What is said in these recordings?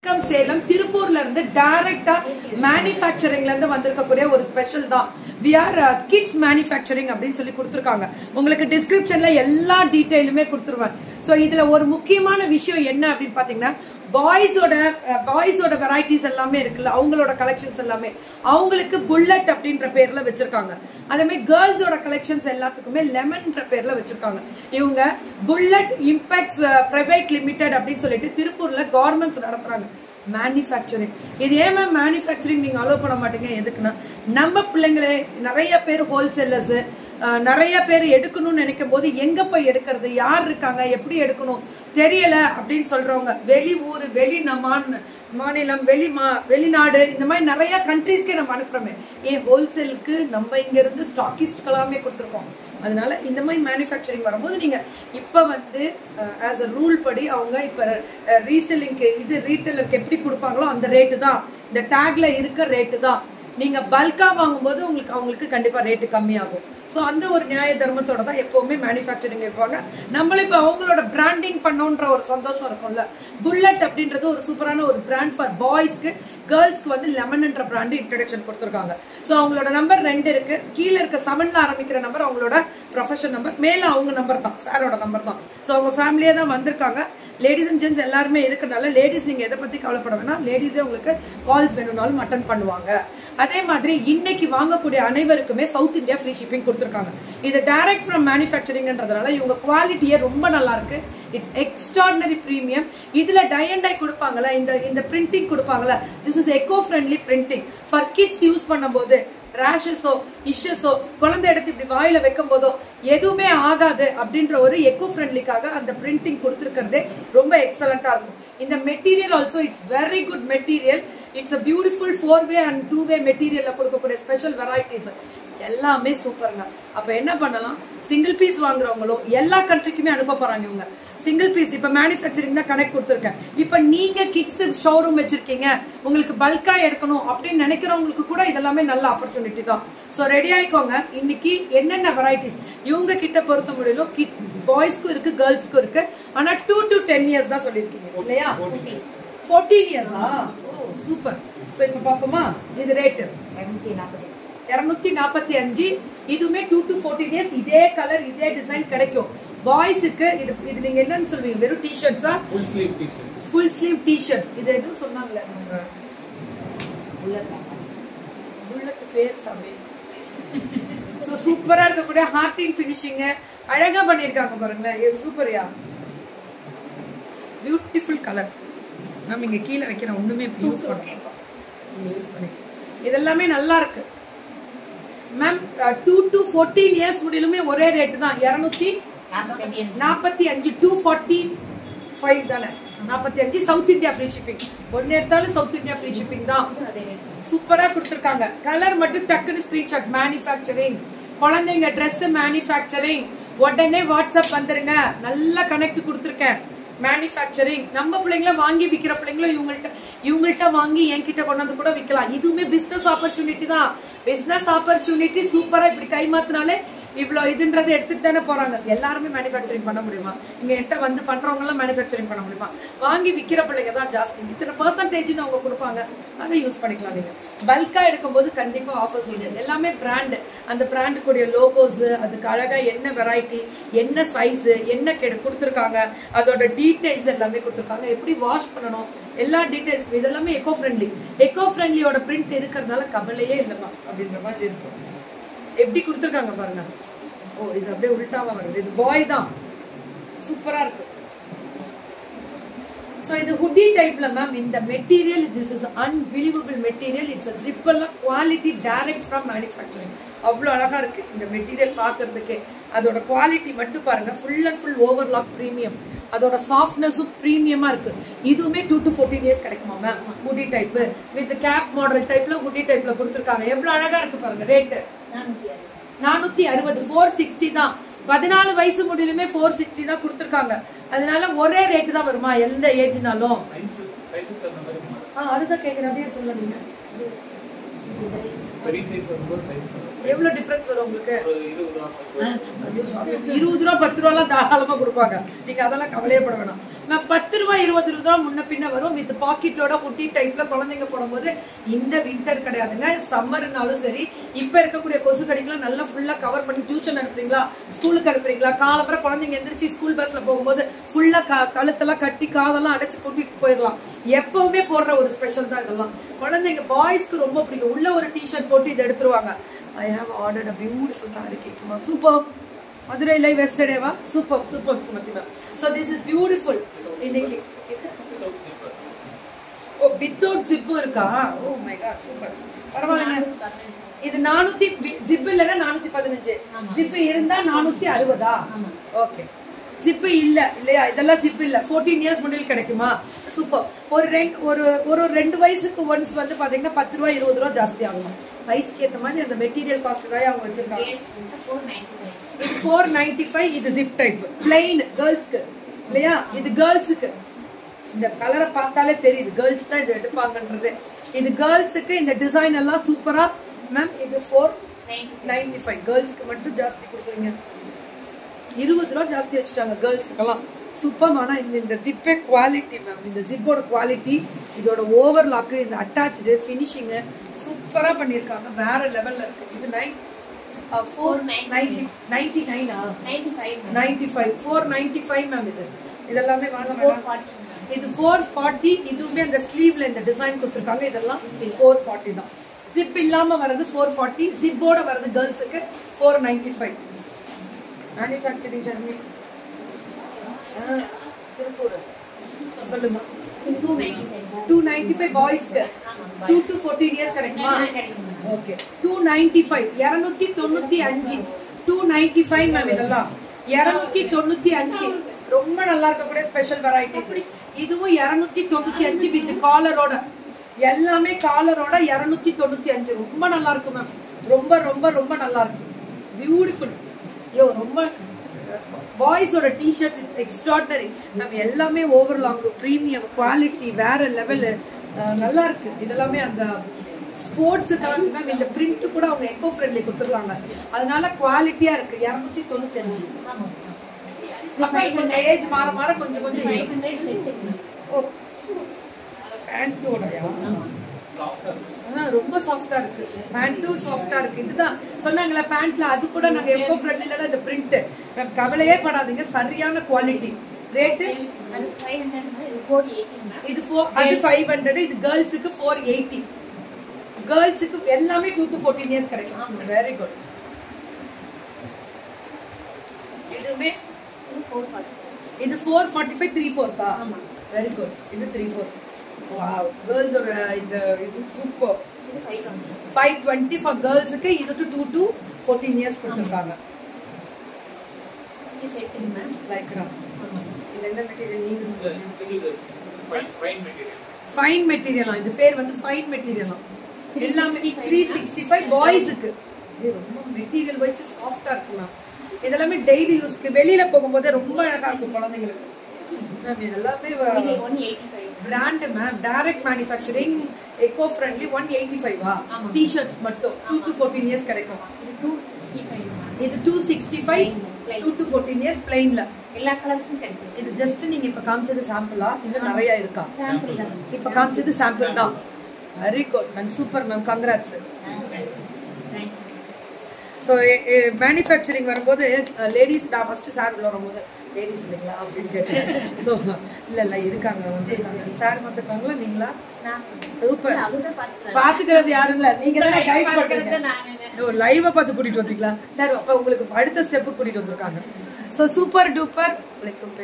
வணக்கம் சேலம் திருப்பூர்ல இருந்து டைரக்டா மேனுஃபேக்சரிங்ல இருந்து வந்திருக்கக்கூடிய ஒரு ஸ்பெஷல் தான் வி ஆர் கிட்ஸ் மேனுஃபேக்சரிங் அப்படின்னு சொல்லி கொடுத்துருக்காங்க உங்களுக்கு டிஸ்கிரிப்ஷன்ல எல்லா டீட்டெயிலுமே கொடுத்துருவேன் ஸோ இதுல ஒரு முக்கியமான விஷயம் என்ன அப்படின்னு பாத்தீங்கன்னா பாய்ஸோட பாய்ஸோட வெரைட்டிஸ் எல்லாமே இருக்குல்ல அவங்களோட கலெக்ஷன்ஸ் எல்லாமே அவங்களுக்கு புல்லட் அப்படின்ற பேர்ல வச்சிருக்காங்க அதே மாதிரி கேர்ள்ஸோட கலெக்ஷன்ஸ் எல்லாத்துக்குமே லெமன்ற பேர்ல வச்சிருக்காங்க இவங்க புல்லட் இம்பாக்ட்ஸ் பிரைவேட் லிமிடெட் அப்படின்னு சொல்லிட்டு திருப்பூர்ல கவர்மெண்ட்ஸ் நடத்துறாங்க மேனுஃபேக்சரிங் இது ஏன் மேம் மேனுஃபேக்சரிங் நீங்க அலோவ் பண்ண மாட்டீங்க எதுக்குன்னா நம்ம பிள்ளைங்களே நிறைய பேர் ஹோல்சேலர்ஸ் நிறைய பேர் எடுக்கணும்னு நினைக்கும் போது எங்க போய் எடுக்கிறது யார் இருக்காங்க எப்படி எடுக்கணும் தெரியல அப்படின்னு சொல்றவங்க வெளி ஊர் வெளி நமான் மாநிலம் வெளி மா வெளிநாடு இந்த மாதிரி நிறைய கண்ட்ரீஸ்க்கே நம்ம அனுப்புறோமே ஏன் ஹோல்சேலுக்கு நம்ம இங்க இருந்து ஸ்டாக்கிஸ்ட்களாமே கொடுத்துருக்கோம் அதனால இந்த மாதிரி மேனுஃபேக்சரிங் வரும்போது நீங்க இப்ப வந்து ஆஸ் அ ரூல் படி அவங்க இப்ப ரீசெல்லிங்க்கு இது ரீட்டைலருக்கு எப்படி கொடுப்பாங்களோ அந்த ரேட்டு தான் இந்த டேக்ல இருக்க ரேட்டு தான் நீங்க பல்கா வாங்கும்போது உங்களுக்கு அவங்களுக்கு கண்டிப்பா ரேட்டு கம்மியாகும் ஸோ அந்த ஒரு நியாய தர்மத்தோட தான் எப்பவுமே மேனுஃபேக்சரிங் இருப்பாங்க நம்மளும் இப்போ அவங்களோட பிராண்டிங் பண்ணோன்ற ஒரு சந்தோஷம் இருக்கும்ல புல்லட் அப்படின்றது ஒரு சூப்பரான ஒரு பிராண்ட் ஃபார் பாய்ஸ்க்கு கேர்ள்ஸ்க்கு வந்து லெமன்ன்ற பிராண்டு இன்ட்ரடக்ஷன் கொடுத்துருக்காங்க ஸோ அவங்களோட நம்பர் ரெண்டு இருக்கு கீழே இருக்க செவன்ல ஆரம்பிக்கிற நம்பர் அவங்களோட ப்ரொஃபஷன் நம்பர் மேல அவங்க நம்பர் தான் சாரோட நம்பர் தான் ஸோ அவங்க ஃபேமிலியே தான் வந்திருக்காங்க லேடிஸ் அண்ட் ஜென்ட்ஸ் எல்லாருமே இருக்கனால லேடிஸ் நீங்க எதை பத்தி கவலைப்பட வேணாம் லேடிஸே உங்களுக்கு கால்ஸ் வேணும்னாலும் அட்டன் பண்ணுவாங்க அதே மாதிரி இன்னைக்கு வாங்கக்கூடிய அனைவருக்குமே சவுத் இந்தியா ஃப்ரீ ஷிப்பிங் கொடுத்துருக்காங்க இது டைரக்ட் ஃப்ரம் மேனுஃபேக்சரிங்ன்றதுனால இவங்க குவாலிட்டியே ரொம்ப நல்லா இருக்கு இட்ஸ் எக்ஸ்ட்ராடினரி ப்ரீமியம் இதுல டை அண்ட் டை கொடுப்பாங்கல்ல இந்த இந்த பிரிண்டிங் கொடுப்பாங்கல்ல this is eco friendly printing for kids use பண்ணும்போது ரேஷஸோ இஷ்யூஸோ குழந்தை எடுத்து இப்படி வாயில வைக்கும் போதோ எதுவுமே ஆகாது அப்படின்ற ஒரு எக்கோ ஃப்ரெண்ட்லிக்காக அந்த பிரிண்டிங் கொடுத்துருக்கிறதே ரொம்ப எக்ஸலண்டா இருக்கும் இந்த material also it's very good material it's a beautiful four way and two way மெட்டீரியல்ல கொடுக்கக்கூடிய ஸ்பெஷல் வெரைட்டிஸ் எல்லாமே சூப்பருங்க அப்ப என்ன பண்ணலாம் சிங்கிள் பீஸ் வாங்குறவங்களும் எல்லா கண்ட்ரிக்குமே அனுப்ப போறாங்க இவங்க சிங்கிள் பீஸ் இப்ப மேனுஃபேக்சரிங் தான் கனெக்ட் கொடுத்துருக்கேன் இப்ப நீங்க கிட்ஸ் ஷோரூம் வச்சிருக்கீங்க உங்களுக்கு பல்கா எடுக்கணும் அப்படின்னு நினைக்கிறவங்களுக்கு கூட இதெல்லாமே நல்ல ஆப்பர்ச்சுனிட்டி தான் ஸோ ரெடி ஆயிக்கோங்க இன்னைக்கு என்னென்ன வெரைட்டிஸ் இவங்க கிட்ட பொறுத்த முடியலும் கிட் பாய்ஸ்க்கும் இருக்கு கேர்ள்ஸ்க்கும் இருக்கு ஆனா டூ டு டென் இயர்ஸ் தான் சொல்லியிருக்கீங்க இல்லையா ஃபோர்டீன் இயர்ஸா ஓ சூப்பர் ஸோ இப்போ பார்ப்போமா இது ரேட்டு இருநூத்தி நாற்பத்தி அஞ்சு இதுவுமே டூ டு ஃபோர்டீன் இயர்ஸ் இதே கலர் இதே டிசைன் கிடைக்கும் பாய்ஸுக்கு இது இது நீங்க என்னன்னு சொல்வீங்க வெறும் டிஷர்ட்ஸா full sleeve t-shirt full sleeve t-shirts இது எதுவும் சொன்னாங்களே அவங்க புல்லட் பேர் சாமி ஸோ சூப்பரா இருக்கக்கூடிய ஹார்டின் ஃபினிஷிங் அழகா பண்ணிருக்காங்க பாருங்களேன் இது சூப்பர்யா பியூட்டிஃபுல் கலர் மேம் இங்க கீழே வைக்கிறேன் ஒண்ணுமே இப்படி யூஸ் பண்ணுறேன் யூஸ் பண்ணி இதெல்லாமே நல்லா இருக்கு ma'am two to fourteen years முடியலுமே ஒரே ரேட்டு தான் இரநூத்தி நாற்பத்தி அஞ்சு டூ ஃபார்ட்டி ஃபைவ் தானே நாற்பத்தி அஞ்சு சவுத் இந்தியா ஃப்ரீ ஷிப்பிங் ஒன்னு எடுத்தாலும் சவுத் இந்தியா ஃப்ரீ ஷிப்பிங் தான் சூப்பரா கொடுத்துருக்காங்க கலர் மட்டும் டக்குன்னு ஸ்கிரீன்ஷாட் மேனுஃபேக்சரிங் குழந்தைங்க ட்ரெஸ் மேனுஃபேக்சரிங் உடனே வாட்ஸ்அப் வந்துருங்க நல்ல கனெக்ட் கொடுத்துருக்கேன் மேனுஃபேக்சரிங் நம்ம பிள்ளைங்கள வாங்கி விற்கிற பிள்ளைங்களும் இவங்கள்ட்ட இவங்கள்ட்ட வாங்கி என்கிட்ட கொண்டு வந்து கூட விற்கலாம் இதுவுமே பிசினஸ் ஆப்பர்ச்சுனிட்டி தான் பிசினஸ் ஆப்பர்ச்சுனிட்டி சூப்பரா இப்படி கை மாத்தினாலே இவ்வளவு இதுன்றது எடுத்துட்டு தானே போறாங்க எல்லாருமே மேனுஃபேக்சரிங் பண்ண முடியுமா இங்க என்கிட்ட வந்து பண்றவங்க எல்லாம் மேனுஃபேக்சரிங் பண்ண முடியுமா வாங்கி விற்கிற பிள்ளைங்க தான் ஜாஸ்தி இத்தனை பர்சன்டேஜ்னு அவங்க கொடுப்பாங்க அதை யூஸ் பண்ணிக்கலாம் நீங்க பல்கா எடுக்கும்போது கண்டிப்பா ஆஃபர்ஸ் உண்டு எல்லாமே பிராண்ட் அந்த பிராண்டுக்குரிய லோகோஸ் அதுக்கு அழகா என்ன வெரைட்டி என்ன சைஸ் என்ன கெடு கொடுத்துருக்காங்க அதோட டீடைல்ஸ் எல்லாமே கொடுத்துருக்காங்க எப்படி வாஷ் பண்ணணும் எல்லா டீடைல்ஸ் இதெல்லாமே எக்கோ ஃப்ரெண்ட்லி எக்கோ ஃப்ரெண்ட்லியோட பிரிண்ட் இருக்கிறதுனால கவலையே இல்லைமா அப்படின்ற மாதிரி இருக்கும் எப்படி கொடுத்துருக்காங்க பாருங்க ஓ இது அப்படியே உல்டாவா வருது இது பாய் தான் சூப்பரா இருக்கு ஸோ இது ஹுட்டி டைப்ல மேம் இந்த material this is unbelievable material it's zip எல்லாம் குவாலிட்டி டைரக்ட் ஃப்ரம் மேனுஃபேக்சரிங் அவ்வளோ அழகா இருக்கு இந்த மெட்டீரியல் பார்க்கறதுக்கே அதோட குவாலிட்டி மட்டும் பாருங்க full and full overlock premium அதோட சாஃப்ட்னஸும் ப்ரீமியமா இருக்கு இதுவுமே டூ டு ஃபோர்டீன் இயர்ஸ் கிடைக்குமா ma'am hoodie type with cap model டைப்ல ஹுடி டைப்ல கொடுத்துருக்காங்க எவ்வளவு அழகா இருக்கு பாருங்க ரேட்டு நானூத்தி அறுபது ஃபோர் சிக்ஸ்டி தான் பதினாலு வயசு முடியலுமே ஃபோர் சிக்ஸ்டி தான் கொடுத்துருக்காங்க அதனால ஒரே ரேட்டு தான் வருமா எந்த ஏஜ்னாலும் சைஸ் சைஸுக்கு தகுந்த மாதிரி மாறும் ஆ அதுதான் கேட்குறேன் அதே சொல்ல நீங்க பெரிய சைஸ் வரும்போது சைஸ் எவ்வளவு டிஃபரன்ஸ் வரும் உங்களுக்கு ஒரு இருபது ரூபா ஐயோ, sorry. இருபது ரூபா பத்து ரூபாலாம் தாராளமா கொடுப்பாங்க நீங்க அதெல்லாம் கவலையே பட வேணாம் நான் பத்து ரூபாய் இருபது ரூபா முன்ன பின்ன வரும் வித் பாக்கெட்டோட குட்டி டைப்ல குழந்தைங்க போடும்போது இந்த வின்டர் கிடையாதுங்க சம்மர்னாலும் சரி இப்ப இருக்கக்கூடிய கொசு கடிக்கெல்லாம் நல்லா ஃபுல்லா கவர் பண்ணி டியூஷன் அனுப்புறீங்களா ஸ்கூலுக்கு அனுப்புறீங்களா காலம்பரம் குழந்தைங்க எந்திரிச்சு ஸ்கூல் பஸ்ல போகும்போது ஃபுல்லா கழுத்தெல்லாம் கட்டி காதெல்லாம் அடைச்சு கூட்டிட்டு போயிடலாம் எப்பவுமே போடுற ஒரு ஸ்பெஷல் தான் இதெல்லாம் குழந்தைங்க பாய்ஸ்க்கு ரொம்ப பிடிக்கும் உள்ள ஒரு டிஷர்ட் போட்டு இதை எடுத்துருவாங்க I have ordered a beautiful sari கேக்குமா சூப்பர் மதுரை லைவ் எஸ்டர்டேவா super super Sumathi ma'am so this is beautiful இன்னைக்கு ஓ வித்தவுட் ஜிப்பு இருக்கா ஓ மை காட் சூப்பர் பரவாயில்லைங்க இது நானூத்தி ஜிப் இல்லைன்னா நானூத்தி பதினஞ்சு ஜிப் இருந்தா நானூத்தி அறுபதா ஓகே ஜிப்பு இல்ல இல்லையா இதெல்லாம் ஜிப் இல்ல 14 இயர்ஸ் முடியல் கிடைக்குமா சூப்பர் ஒரு ரெண்டு ஒரு ஒரு ரெண்டு வயசுக்கு ஒன்ஸ் வந்து பாத்தீங்கன்னா பத்து ரூபா இருபது ரூபா ஜாஸ்தி ஆகும் வயசுக்கு ஏத்த மாதிரி அந்த மெட்டீரியல் காஸ்ட் தான் அவங்க வச்சிருக்காங்க இது ஃபோர் நைன்டி ஃபைவ் இது ஜிப் டைப் பிளைன் கேர்ள்ஸ்க்கு இல்லையா இது கேர்ள்ஸுக்கு இந்த கலரை பார்த்தாலே தெரியுது கேர்ள்ஸ் தான் இது எடுப்பாங்கன்றது இது கேர்ள்ஸுக்கு இந்த டிசைன் எல்லாம் சூப்பரா மேம் இது ஃபோர் நைன்டி ஃபைவ் கேர்ள்ஸ்க்கு மட்டும் ஜாஸ்தி கொடுக்குறீங்க இருபது ரூபா ஜாஸ்தி வச்சுட்டாங்க கேர்ள்ஸுக்கெல்லாம் சூப்பர் ஆனா இந்த இந்த ஜிப்பே குவாலிட்டி மேம் இந்த ஜிப்போட குவாலிட்டி இதோட ஓவர்லாக்கு இந்த அட்டாச்சு ஃபினிஷிங்கு சூப்பரா பண்ணியிருக்காங்க வேற லெவல்ல இருக்கு இது நைன் ஃபோர் நைன்டி நைன்டி நைனா ninety five four ninety five ma'am இது இதெல்லாமே வாங்க மேடம் இது ஃபோர் ஃபார்ட்டி இதுவுமே அந்த ஸ்லீவ்ல இந்த டிசைன் கொடுத்துருக்காங்க இதெல்லாம் ஃபோர் ஃபார்ட்டி தான் ஜிப் இல்லாம வர்றது ஃபோர் ஃபார்ட்டி ஜிப்போட வர்றது கேர்ள்ஸுக்கு four ninety five manufacturing Germany Tiruppur சொல்லுமா டூ நைன்டி ஃபைவ் பாய்ஸ்க்கு டூ டு ஃபோர்டீன் இயர்ஸ் கிடைக்குமா ஓகே டூ நைன்டி ஃபைவ் இரநூத்தி தொண்ணூத்தி அஞ்சு டூ நைன்டி ஃபைவ் மேம் இதெல்லாம் இரநூத்தி தொண்ணூத்தி அஞ்சு ரொம்ப நல்லா இருக்கக்கூடிய ஸ்பெஷல் வெரைட்டிஸ் இதுவும் இரநூத்தி தொண்ணூத்தி அஞ்சு வித் காலரோட எல்லாமே காலரோட இரநூத்தி தொண்ணூத்தி அஞ்சு ரொம்ப நல்லா இருக்கு மேம் ரொம்ப ரொம்ப ரொம்ப நல்லா இருக்கு பியூட்டிஃபுல் ஐயோ ரொம்ப பாய்ஸோட டிஷர்ட்ஸ் எக்ஸ்ட்ராடனரி நம்ம எல்லாமே ஓவர்லாக் ப்ரீமியம் குவாலிட்டி வேற லெவலு நல்லா இருக்கு இதெல்லாமே அந்த ஸ்போர்ட்ஸுக்கெல்லாம் மேம் இந்த பிரிண்ட் கூட அவங்க எக்கோ ஃப்ரெண்ட்லி கொடுத்துருக்காங்க அதனால குவாலிட்டியா இருக்கு இரநூத்தி தொண்ணூத்தி அஞ்சு அப்புறம் கொஞ்சம் ஏஜ் மாற மாற கொஞ்சம் கொஞ்சம் ஏறும். ஓ பேண்டோடயா ஆனா ரொம்ப சாஃப்டா இருக்கு பேண்ட்டும் சாஃப்டா இருக்கு இதுதான் சொன்னாங்களே பேண்ட்ல அது கூட நாங்க எக்கோ ஃப்ரெண்ட்லில தான் இந்த பிரிண்ட் கவலையே படாதீங்க சரியான குவாலிட்டி ரேட்டு இது ஃபோர் அது ஃபைவ் ஹண்ட்ரட் இது கேர்ள்ஸுக்கு ஃபோர் எயிட்டி கேர்ள்ஸுக்கு எல்லாமே டூ டு ஃபோர்டீன் இயர்ஸ் கிடைக்கும் வெரி குட் இதுவுமே இது ஃபோர் ஃபார்ட்டி ஃபைவ் த்ரீ ஃபோர்த்தா வெரி குட் இது த்ரீ ஃபோர் வாவ் கேர்ள்ஸோட இந்த இது சூப்பர் ஃபைவ் டுவெண்ட்டி ஃபார் கேர்ள்ஸுக்கு இதுக்கு டூ டு ஃபோர்டீன் இயர்ஸ் கொடுத்துருக்காங்க லைக்ரா இது எந்த மெட்டீரியல் நீங்க சொல்லுங்க ஃபைன் மெட்டீரியலாம் இது பேர் வந்து ஃபைன் மெட்டீரியலாம் எல்லாமே த்ரீ சிக்ஸ்டி ஃபைவ் பாய்ஸுக்கு ரொம்ப மெட்டீரியல் வைஸ் சாஃப்டா இருக்குண்ணா இதெல்லாமே டெய்லி யூஸ்க்கு வெளியில போகும்போது ரொம்ப அழகா இருக்கும் குழந்தைங்களுக்கு மேம் இதெல்லாமே brand ma'am direct manufacturing eco friendly one eighty ஃபைவா டிஷர்ட்ஸ் மட்டும் டூ டு ஃபோர்டீன் இயர்ஸ் கிடைக்கும் இது two sixty five two to fourteen years பிளைன்ல எல்லா கலர்ஸும் கிடைக்கும் இது ஜஸ்ட் நீங்க இப்ப காமிச்சது சாம்பிளா இல்ல நிறைய இருக்கா சாம்பிள் தான் இப்ப காமிச்சது சாம்பிள் தான் very good ma'am super ma'am congrats so manufacturing வரும்போது லேடிஸ் நான் ஃபர்ஸ்ட் சார் உள்ள வரும்போது லேடிஸ் இல்லைங்களா அப்படின்னு கேட்டேன் ஸோ இல்ல இல்ல இருக்காங்க வந்து சார் பார்த்துக்காங்களா நீங்களா நான் சூப்பர் அவர்தான் பார்த்துக்கலாம் பாத்துக்கிறது யாரும் இல்ல நீங்க தானே கைட் பார்க்கறது பண்றீங்க நானு. ஒரு லைவ பார்த்து கூட்டிட்டு வந்தீங்களா சார் அப்ப உங்களுக்கு அடுத்த ஸ்டெப் கூட்டிட்டு வந்திருக்காங்க சோ சூப்பர் டூப்பர் வணக்கம்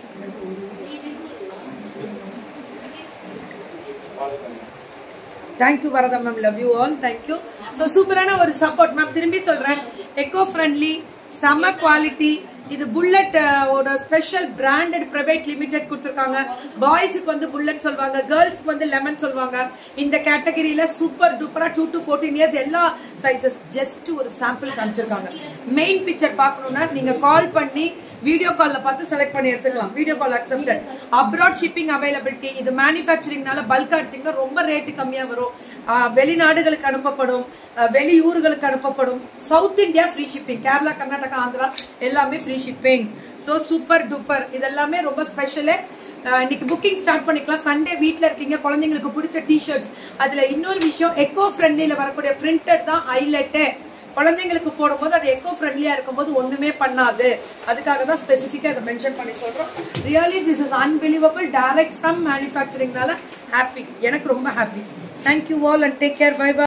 thank you Varadha ma'am love you all thank you so சூப்பரான ஒரு சப்போர்ட் மேம் திரும்பி சொல்றேன் எக்கோ ஃப்ரெண்ட்லி செம குவாலிட்டி இது புல்லட் ஓட ஸ்பெஷல் பிராண்டட் பிரைவேட் லிமிடெட் கொடுத்துருக்காங்க பாய்ஸுக்கு வந்து புல்லட் சொல்லுவாங்க கேர்ள்ஸ்க்கு வந்து லெமன் சொல்லுவாங்க இந்த கேட்டகரியில சூப்பர் டூப்பரா டூ டு ஃபோர்டீன் இயர்ஸ் எல்லா சைசஸ் ஜஸ்ட் ஒரு சாம்பிள் காமிச்சிருக்காங்க மெயின் பிக்சர் பார்க்கணும்னா நீங்க கால் பண்ணி வீடியோ கால்ல பார்த்து செலக்ட் பண்ணி எடுத்துக்கலாம் video call accepted abroad shipping availability இது மேனுஃபேக்சரிங்னால பல்கா எடுத்தீங்கன்னா ரொம்ப ரேட்டு கம்மியா வரும் ஆஹ் வெளிநாடுகளுக்கு அனுப்பப்படும் ஆஹ் வெளியூர்களுக்கு அனுப்பப்படும் south India free shipping Kerala Karnataka Andhra எல்லாமே free shipping so super duper இதெல்லாமே ரொம்ப ஸ்பெஷலு அஹ், இன்னைக்கு புக்கிங் ஸ்டார்ட் பண்ணிக்கலாம் சண்டே வீட்ல இருக்கீங்க குழந்தைங்களுக்கு பிடிச்ச டிஷர்ட்ஸ் அதுல இன்னொரு விஷயம் எக்கோ ஃப்ரெண்ட்லில வரக்கூடிய பிரிண்டட் தான் ஹைலைட்டே குழந்தைங்களுக்கு போடும்போது அது எக்கோ ஃப்ரெண்ட்லியா இருக்கும்போது ஒண்ணுமே பண்ணாது அதுக்காக தான் ஸ்பெசிஃபிக்கா இதை மென்ஷன் பண்ணி சொல்றோம் really this is unbelievable direct from மேனுஃபேக்சரிங்னால ஹாப்பி எனக்கு ரொம்ப happy thank you all and take care bye by